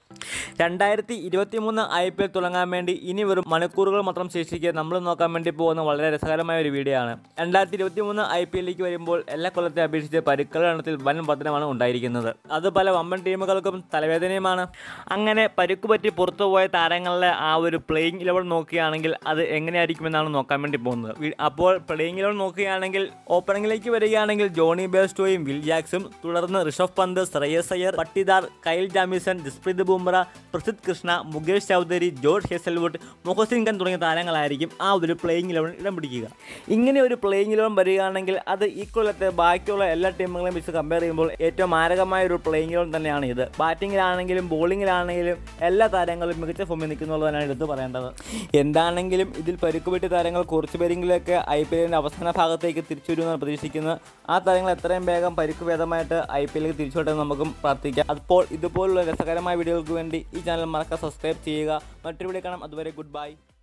രണ്ടായിരത്തി ഇരുപത്തി മൂന്ന് ഐ പി എൽ തുടങ്ങാൻ വേണ്ടി ഇനി വെറും മണിക്കൂറുകൾ മാത്രം ശേഷിക്കെ നമ്മൾ നോക്കാൻ വേണ്ടി പോകുന്ന വളരെ രസകരമായ ഒരു വീഡിയോ ആണ് രണ്ടായിരത്തി ഇരുപത്തി മൂന്ന് ഐ പി എല്ലിലേക്ക് വരുമ്പോൾ എല്ലാ കൊല്ലത്തെ അപേക്ഷിച്ച് പരുക്കളുടെ എണ്ണത്തിൽ വൻ വർധനമാണ് ഉണ്ടായിരിക്കുന്നത് അത് പല വമ്പൻ ടീമുകൾക്കും തലവേദനയുമാണ് അങ്ങനെ പരുക്ക് പറ്റി പുറത്തുപോയ താരങ്ങളുടെ ആ ഒരു പ്ലേയിങ് ഇലവൻ നോക്കുകയാണെങ്കിൽ അത് എങ്ങനെയായിരിക്കുമെന്നാണ് നോക്കാൻ വേണ്ടി പോകുന്നത് വി- അപ്പോൾ പ്ലേയിങ് ഇലവൻ നോക്കുകയാണെങ്കിൽ ഓപ്പണിംഗിലേക്ക് വരികയാണെങ്കിൽ ജോണി ബേസ്റ്റോയും വിൽ ജാക്സും തുടർന്ന് Rishabh Pant Shreyas Iyer Patidar Kyle Jamieson Jasprit Bumrah Prasidh Krishna Mukesh Choudhary George Hazlewood Mohsin Khan തുടങ്ങിയ താരങ്ങളായിരിക്കും ആ ഒരു പ്ലേയിങ് ഇലവൻ ഇടം പിടിക്കുക ഇങ്ങനെ ഒരു പ്ലേയിങ് ഇലവൻ വരികയാണെങ്കിൽ അത് ഈ കൊല്ലത്തെ ബാക്കിയുള്ള എല്ലാ ടീമുകളെയും വെച്ച് കമ്പയർ ചെയ്യുമ്പോൾ ഏറ്റവും മാരകമായ ഒരു പ്ലേയിങ് ഇലവൻ തന്നെയാണ് ഇത് ബാറ്റിങ്ങിലാണെങ്കിലും ബോളിങ്ങിലാണെങ്കിലും എല്ലാ താരങ്ങളും മികച്ച ഫോമിൽ നിൽക്കുന്നുള്ളതാണ് എടുത്ത് പറയേണ്ടത് എന്താണെങ്കിലും ഇതിൽ പരുക്കുപറ്റി താരങ്ങൾ കുറച്ച് പേരെങ്കിലുമൊക്കെ ഐ പി എല്ലിൻ്റെ അവസാന ഭാഗത്തേക്ക് തിരിച്ചു വരുമെന്നാണ് പ്രതീക്ഷിക്കുന്നത് ആ താരങ്ങൾ എത്രയും വേഗം പരുക്ക് ഭേദമായിട്ട് ഐ പി എല്ലിലേക്ക് തിരിച്ചു വിട്ടെന്ന് നമുക്കും പ്രാർത്ഥിക്കാം അപ്പോൾ ഇതുപോലുള്ള രസകരമായ വീഡിയോകൾക്ക് വേണ്ടി ഈ ചാനൽ മറക്കാതെ സബ്സ്ക്രൈബ് ചെയ്യുക മറ്റൊരു വീഡിയോ കാണാം അതുവരെ ഗുഡ് ബൈ